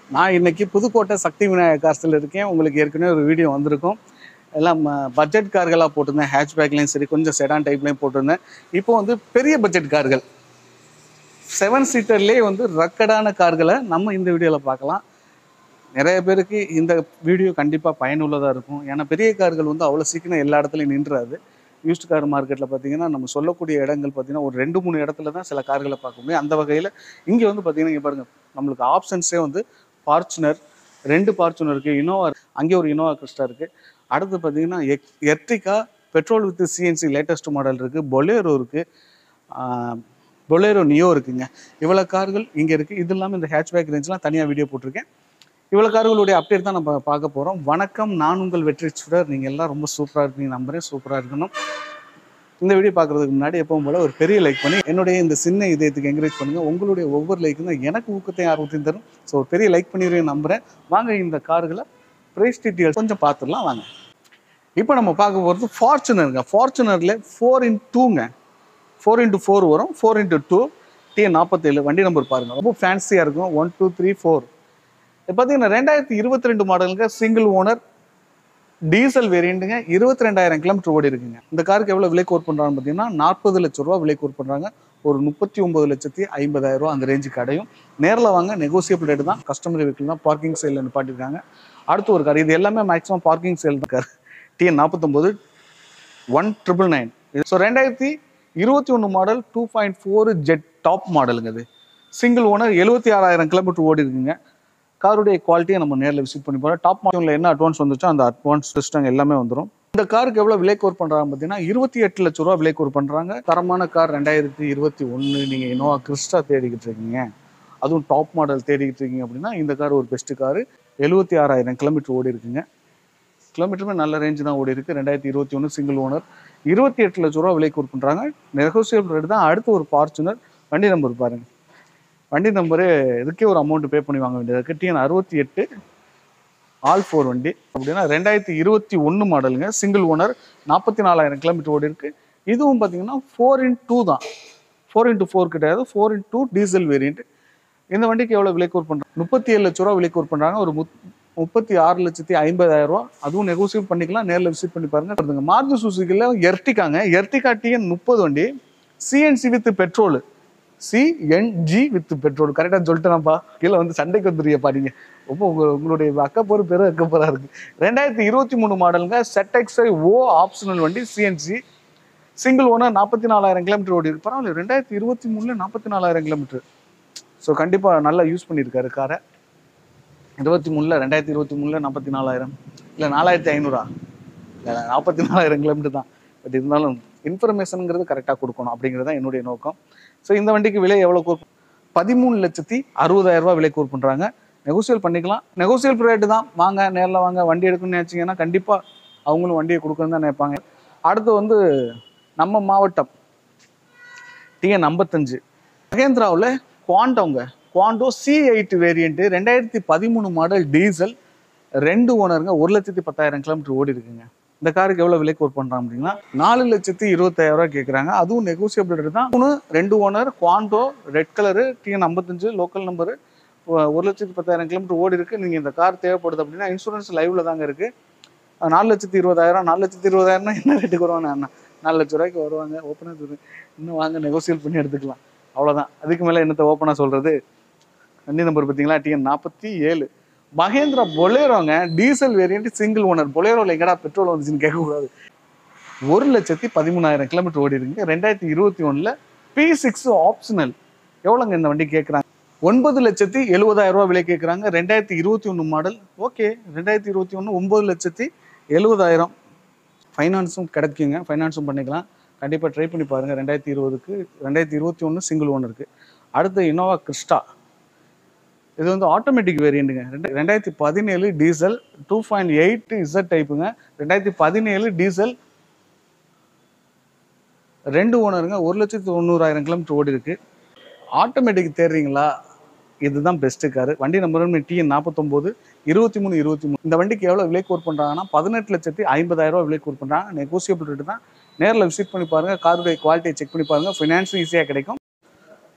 நான் இன்னைக்கு புதுக்கோட்டை சக்தி விநாயகர் காசில் இருக்கேன் உங்களுக்கு ஏற்கனவே ஒரு வீடியோ வந்திருக்கும் எல்லாம் பட்ஜெட் கார்களாக போட்டிருந்தேன் ஹேட்ச்பேக்லேயும் சரி கொஞ்சம் செடான் டைப்லேயும் போட்டிருந்தேன் இப்போ வந்து பெரிய பட்ஜெட் கார்கள் செவன் சீட்டர்லேயே வந்து ரக்கடான கார்களை நம்ம இந்த வீடியோவில் பார்க்கலாம் நிறைய பேருக்கு இந்த வீடியோ கண்டிப்பாக பயனுள்ளதாக இருக்கும் ஏன்னா பெரிய கார்கள் வந்து அவ்வளோ சீக்கிரம் எல்லா இடத்துலையும் நின்றாது யூஸ்ட் கார் மார்க்கெட்டில் பார்த்தீங்கன்னா நம்ம சொல்லக்கூடிய இடங்கள் பார்த்தீங்கன்னா ஒரு ரெண்டு மூணு இடத்துல தான் சில கார்களை பார்க்க முடியும் அந்த வகையில் இங்கே வந்து பார்த்தீங்கன்னா இங்கே பாருங்கள் நம்மளுக்கு ஆப்ஷன்ஸே வந்து ஃபார்ச்சுனர் ரெண்டு ஃபார்ச்சுனர் இருக்குது இனோவா அங்கே ஒரு இனோவா கிறிஸ்டா இருக்குது அடுத்து பார்த்தீங்கன்னா எக் Ertiga petrol with CNC latest model இருக்குது பொலேரோ இருக்குது பொலேரோ நியோ இருக்குங்க இவ்வளோ கார்கள் இங்கே இருக்குது இது இல்லாமல் இந்த ஹேட்ச்பேக் ரேஞ்செலாம் தனியாக வீடியோ போட்டிருக்கேன் இவ்வளோ கார்களுடைய அப்டேட் தான் நம்ம பார்க்க போகிறோம் வணக்கம் நான் உங்கள் வெற்றி சுடர் நீங்கள் எல்லாம் ரொம்ப சூப்பராக இருக்கீங்க நம்புறேன் சூப்பராக இருக்கணும் இந்த வீடியோ பார்க்குறதுக்கு முன்னாடி எப்பவும் போல ஒரு பெரிய லைக் பண்ணி என்னுடைய இந்த சின்ன இதயத்துக்கு என்கரேஜ் பண்ணுங்கள் உங்களுடைய ஒவ்வொரு லைக்கும் தான் எனக்கு ஊக்கத்தையும் ஆர்வத்தையும் தரும் ஸோ ஒரு பெரிய லைக் பண்ணிடுவேன் நம்புகிறேன் வாங்க இந்த கார்களை ப்ரைஸ் டீட்டெயில்ஸ் கொஞ்சம் பார்த்துடலாம் வாங்க இப்போ நம்ம பார்க்க போகிறது ஃபார்ச்சுனருங்க ஃபார்ச்சுனரில் ஃபோர் இன் டூங்க ஃபோர் இன்ட்டு ஃபோர் வரும் ஃபோர் இன்ட்டு டூ டிஎன் நாற்பத்தேழு வண்டி நம்பர் பாருங்கள் ரொம்ப ஃபேன்சியாக இருக்கும் ஒன் டூ த்ரீ ஃபோர் இப்போ பார்த்தீங்கன்னா ரெண்டாயிரத்தி இருபத்தி ரெண்டு மாடலுங்க சிங்கிள் ஓனர் டீசல் வேரியண்ட்டுங்க இருபத்தி ரெண்டாயிரம் கிலோமீட்டர் ஓடி இருக்குங்க இந்த காருக்கு எவ்வளோ விலை கோர் பண்ணுறாங்கன்னு பார்த்தீங்கன்னா நாற்பது லட்ச ரூபா விலை கோர் பண்ணுறாங்க ஒரு முப்பத்தி ஒன்பது லட்சத்தி ஐம்பதாயிரம் ரூபா அந்த ரேஞ்சுக்கு அடையும் நேரில் வாங்க நெகோசியபிள் ரேட்டு தான் கஸ்டமர் வெஹிக்கிள் தான் பார்க்கிங் சேலில் நிப்பாட்டிருக்காங்க அடுத்து ஒரு கார் இது எல்லாமே மேக்ஸிமம் பார்க்கிங் சேல் தான் கார் டிஎன் நாற்பத்தொம்போது ஒன் ட்ரிபிள் நைன் ஸோ ரெண்டாயிரத்தி இருபத்தி ஒன்று model two point four Z top மாடலுங்க அது சிங்கிள் ஓனர் எழுபத்தி ஆறாயிரம் கிலோமீட்டர் ஓடி இருக்குங்க காருடைய குவாலிட்டியை நம்ம நேரில் விசிட் பண்ணி போகிறோம் டாப் மாடலில் என்ன அட்வான்ஸ் வந்துச்சோ அந்த அட்வான்ஸ் சிஸ்டம் எல்லாமே வந்துடும் இந்த காருக்கு எவ்வளோ விலை கோர் பண்ணுறாங்க பார்த்தீங்கன்னா இருபத்தி எட்டு லட்ச ரூபா விலை கோர் பண்ணுறாங்க தரமான கார் ரெண்டாயிரத்தி இருபத்தி ஒன்று நீங்கள் இனோவா கிறிஸ்டா தேடிக்கிட்டு இருக்கீங்க அதுவும் டாப் மாடல் தேடிக்கிட்டு இருக்கீங்க அப்படின்னா இந்த கார் ஒரு பெஸ்ட் காரு எழுபத்தி ஆறாயிரம் கிலோமீட்டர் ஓடி இருக்குங்க கிலோமீட்டருமே நல்ல ரேஞ்சு தான் ஓடி இருக்கு ரெண்டாயிரத்தி இருபத்தி ஒன்று சிங்கிள் ஓனர் இருபத்தி எட்டு லட்ச ரூபா விலை கோர் பண்ணுறாங்க நெகோசியபிள் ரேட் தான் அடுத்து ஒரு ஃபார்ச்சுனர் வண்டி நம்பர் பாருங்க வண்டி நம்பரு இதுக்கே ஒரு அமௌண்ட் பே பண்ணி வாங்க வேண்டியது இருக்குது டிஎன் அறுபத்தி எட்டு ஆல் ஃபோர் வண்டி அப்படின்னா ரெண்டாயிரத்தி இருபத்தி ஒன்று மாடலுங்க சிங்கிள் ஓனர் நாற்பத்தி நாலாயிரம் கிலோமீட்டர் ஓடி இருக்கு இதுவும் பார்த்தீங்கன்னா ஃபோர் இன் டூ தான் ஃபோர் இன்ட்டு ஃபோர் கிடையாது four in two diesel variant இந்த வண்டிக்கு எவ்வளோ விலை கோர் பண்ணுறாங்க முப்பத்தி ஏழு லட்ச ரூபா விலை கோர் பண்ணுறாங்க ஒரு முத் முப்பத்தி ஆறு லட்சத்தி ஐம்பதாயிரம் ரூபா அதுவும் நெகோசியேட் பண்ணிக்கலாம் நேரில் விசிட் பண்ணி பாருங்க பாருங்க மாருதி சுசுக்கியில் எர்டிகாங்க எர்டிகா டிஎன் முப்பது வண்டி CNC with petrol CNG with petrol கரெக்டாக சொல்லிட்டேனாப்பா கீழே வந்து சண்டைக்கு வந்துருக்கியப்பா நீங்க ரொம்ப உங்க உங்களுடைய அக்கப்போர் பெரும் அக்கப்போரா இருக்கு ரெண்டாயிரத்தி இருபத்தி மூணு மாடலுங்க செட்எக்ஸ்ஐ ஓ ஆப்ஷனல் வண்டி சிஎன்சி சிங்கிள் ஓனர் நாற்பத்தி நாலாயிரம் கிலோமீட்டர் ஓடி இருக்கு பரவாயில்ல ரெண்டாயிரத்தி இருபத்தி மூணுல நாற்பத்தி நாலாயிரம் கிலோமீட்டர் ஸோ கண்டிப்பாக நல்லா யூஸ் பண்ணியிருக்காரு காரை இருபத்தி மூணில் ரெண்டாயிரத்தி இருபத்தி மூணில் நாற்பத்தி நாலாயிரம் இல்லை நாலாயிரத்தி ஐநூறா இல்லை நாற்பத்தி நாலாயிரம் கிலோமீட்டர் தான் பட் இருந்தாலும் இன்ஃபர்மேஷனுங்கிறது கரெக்டாக கொடுக்கணும் அப்படிங்கிறது தான் என்னுடைய நோக்கம் ஸோ இந்த வண்டிக்கு விலை எவ்வளோ கூர் பதிமூணு லட்சத்தி அறுபதாயிரம் ரூபாய் விலை கூர் பண்ணுறாங்க நெகோசியல் பண்ணிக்கலாம் நெகோசியல் ரேட்டு தான் வாங்க நேரில் வாங்க வண்டி எடுக்கணும்னு நினச்சிங்கன்னா கண்டிப்பாக அவங்களும் வண்டியை கொடுக்கணும்னு தான் நினைப்பாங்க அடுத்து வந்து நம்ம மாவட்டம் டிஎன் ஐம்பத்தஞ்சு மகேந்திராவில் குவாண்டோங்க குவாண்டோ சி எயிட் வேரியண்ட்டு ரெண்டாயிரத்தி பதிமூணு மாடல் டீசல் ரெண்டு ஓனருங்க ஒரு லட்சத்தி பத்தாயிரம் கிலோமீட்டர் ஓடி இருக்குங்க இந்த காருக்கு எவ்வளோ விலை கோர் பண்ணுறாங்க அப்படின்னா நாலு லட்சத்தி இருபத்தாயிரம் ரூபாய் கேட்குறாங்க அதுவும் நெகோசியபிள் ரேட் தான் மூணு ரெண்டு owner Quanto red colour TN ஐம்பத்தஞ்சு லோக்கல் நம்பரு ஒரு லட்சத்தி பத்தாயிரம் கிலோமீட்டர் ஓடி இருக்கு நீங்கள் இந்த கார் தேவைப்படுது அப்படின்னா இன்சூரன்ஸ் லைவ்ல தாங்க இருக்கு அஹ் நாலு லட்சத்தி இருபதாயிரம் நாலு லட்சத்தி இருபதாயிரம்னா என்ன ரேட்டுக்கு வருவாங்க அண்ணா நாலு லட்ச ரூபாய்க்கு வருவாங்க ஓப்பனாக சொல்லு இன்னும் வாங்க நெகோசியேட் பண்ணி எடுத்துக்கலாம் அவ்வளோதான் அதுக்கு மேலே என்னத்தை ஓப்பனாக சொல்கிறது வண்டி நம்பர் பார்த்தீங்களா டிஎன் நாற்பத்தி ஏழு மகேந்திரா பொலேரோங்க டீசல் வேரியண்ட் சிங்கிள் ஓனர் பொலேரோவில் எங்கடா பெட்ரோல் வந்துச்சுன்னு கேட்கக்கூடாது ஒரு லட்சத்தி பதிமூணாயிரம் கிலோமீட்டர் ஓடி இருக்குங்க ரெண்டாயிரத்தி இருபத்தி ஒன்றில் பி சிக்ஸ் ஆப்ஷனல் எவ்வளோங்க இந்த வண்டி கேட்குறாங்க ஒன்பது லட்சத்தி எழுபதாயிரம் ரூபா விலை கேட்குறாங்க ரெண்டாயிரத்தி இருபத்தி ஒன்று மாடல் ஓகே ரெண்டாயிரத்தி இருபத்தி ஒன்று ஒம்பது லட்சத்தி எழுபதாயிரம் ஃபைனான்ஸும் கிடைக்குங்க ஃபைனான்ஸும் பண்ணிக்கலாம் கண்டிப்பாக ட்ரை பண்ணி பாருங்கள் ரெண்டாயிரத்தி இருபதுக்கு ரெண்டாயிரத்தி இருபத்தி ஒன்று சிங்கிள் ஓனருக்கு அடுத்து இனோவா கிறிஸ்டா இது வந்து ஆட்டோமேட்டிக் வேரியண்ட்டுங்க ரெண்டு ரெண்டாயிரத்தி பதினேழு diesel two point eight Z டைப்புங்க ரெண்டாயிரத்தி பதினேழு டீசல் ரெண்டு ஓனருங்க ஒரு லட்சத்தி தொண்ணூறாயிரம் கிலோமீட்டர் ஓடி இருக்கு ஆட்டோமேட்டிக் தேடுறீங்களா இதுதான் பெஸ்ட்டு காரு வண்டி நம்பர் டிஎன் நாற்பத்தொம்போது இருபத்தி மூணு இருபத்தி மூணு இந்த வண்டிக்கு எவ்வளோ விலை கோர் பண்ணுறாங்கன்னா பதினெட்டு லட்சத்தி ஐம்பதாயிரம் ரூபாய் விலை கோர் பண்ணுறாங்க நெகோசியபிள் ரேட்டு தான் நேரில் விசிட் பண்ணி பாருங்கள் காருடைய குவாலிட்டியை செக் பண்ணி பாருங்கள் ஃபினான்ஸும் ஈஸியாக கிடைக்கும்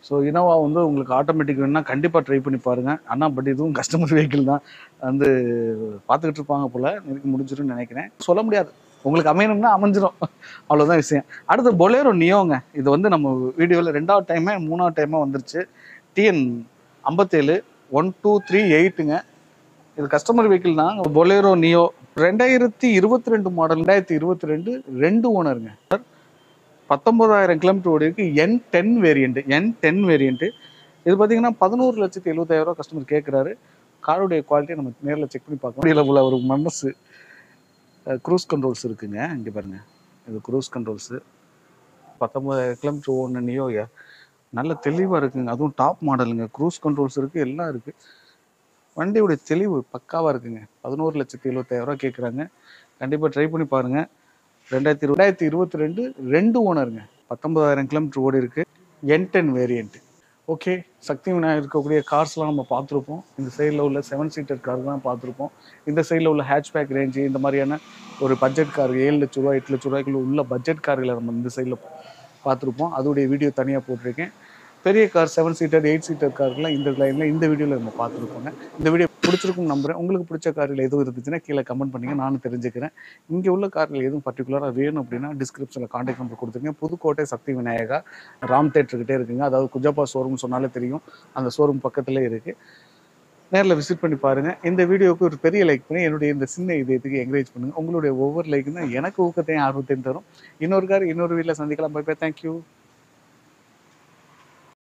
ஸோ இனோவா வந்து உங்களுக்கு ஆட்டோமேட்டிக் வேணும்னா கண்டிப்பாக ட்ரை பண்ணி பாருங்கள் ஆனால் பட் இதுவும் கஸ்டமர் வெஹிக்கிள் தான் வந்து பார்த்துக்கிட்டு இருப்பாங்க போல் எனக்கு முடிஞ்சிரும்னு நினைக்கிறேன் சொல்ல முடியாது உங்களுக்கு அமையணும்னா அமைஞ்சிரும் அவ்வளோதான் விஷயம் அடுத்து பொலேரோ நியோங்க இது வந்து நம்ம வீடியோவில் ரெண்டாவது டைமே மூணாவது டைமாக வந்துருச்சு டிஎன் ஐம்பத்தேழு ஒன் டூ த்ரீ எயிட்டுங்க இது கஸ்டமர் வெஹிக்கிள் தான் பொலேரோ நியோ ரெண்டாயிரத்தி இருபத்தி ரெண்டு மாடல் ரெண்டாயிரத்தி இருபத்தி ரெண்டு ரெண்டு ஓனருங்க பத்தொன்பதாயிரம் கிலோமீட்டர் ஓடி இருக்கு N ten variant N ten variant இது பார்த்தீங்கன்னா பதினோரு லட்சத்தி எழுபத்தாயிரம் ரூபா கஸ்டமர் கேட்குறாரு காருடைய குவாலிட்டி நம்ம நேரில் செக் பண்ணி பார்க்கணும் இதில் உள்ள ஒரு மனசு க்ரூஸ் கண்ட்ரோல்ஸ் இருக்குங்க இங்கே பாருங்க இது க்ரூஸ் கண்ட்ரோல்ஸு பத்தொன்பதாயிரம் கிலோமீட்டர் ஓடின நியோயா நல்ல தெளிவாக இருக்குங்க அதுவும் டாப் மாடலுங்க க்ரூஸ் கண்ட்ரோல்ஸ் இருக்குது எல்லாம் இருக்குது வண்டியோடைய தெளிவு பக்காவாக இருக்குங்க பதினோரு லட்சத்தி எழுபத்தாயிரம் ரூபா கேட்குறாங்க கண்டிப்பாக ட்ரை பண்ணி பாருங்கள் ரெண்டாயிரத்தி இரு- ரெண்டாயிரத்தி இருபத்தி ரெண்டு ரெண்டு ஓனருங்க பத்தொன்பதாயிரம் கிலோமீட்டர் ஓடி இருக்கு N ten variant okay Shakti Vinayagar இருக்கக்கூடிய கார்ஸ்லாம் நம்ம பார்த்துருப்போம் இந்த சைடில் உள்ள செவன் சீட்டர் கார் தான் பார்த்துருப்போம் இந்த சைடில் உள்ள ஹேட்ச்பேக் ரேஞ்சு இந்த மாதிரியான ஒரு பட்ஜெட் கார் ஏழு லட்ச ரூபா எட்டு லட்ச ரூபாய்க்குள்ள உள்ள பட்ஜெட் கார்களை நம்ம இந்த சைடில் பார்த்துருப்போம் அதோடைய வீடியோ தனியாக போட்டிருக்கேன் பெரிய car seven seater eight seater கார்லாம் இந்த லைனில் இந்த வீடியோவில் நம்ம பார்த்துருப்போங்க இந்த வீடியோ பிடிச்சிருக்கும் நம்புறேன் உங்களுக்கு பிடிச்ச காரில் எதுவும் இருந்துச்சுன்னா கீழே கமெண்ட் பண்ணுங்க நானும் தெரிஞ்சுக்கிறேன் இங்கே உள்ள காரில் எதுவும் பர்டிகுலராக வேணும் அப்படின்னா டிஸ்கிரிப்ஷனில் காண்டாக்ட் நம்பர் கொடுத்துருங்க புதுக்கோட்டை சக்தி விநாயகா ராம் தேட்டர்கிட்டே இருக்குங்க அதாவது குஜப்பா ஷோரூம் சொன்னாலே தெரியும் அந்த ஷோரூம் பக்கத்துலேயே இருக்குது நேரில் விசிட் பண்ணி பாருங்கள் இந்த வீடியோவுக்கு ஒரு பெரிய லைக் பண்ணி என்னுடைய இந்த சின்ன இதயத்துக்கு என்கரேஜ் பண்ணுங்கள் உங்களுடைய ஒவ்வொரு லைக்கும் தான் எனக்கு ஊக்கத்தையும் ஆர்வத்தையும் தரும் இன்னொரு கார் இன்னொரு வீட்டில் சந்திக்கலாம் பை பை தேங்க்யூ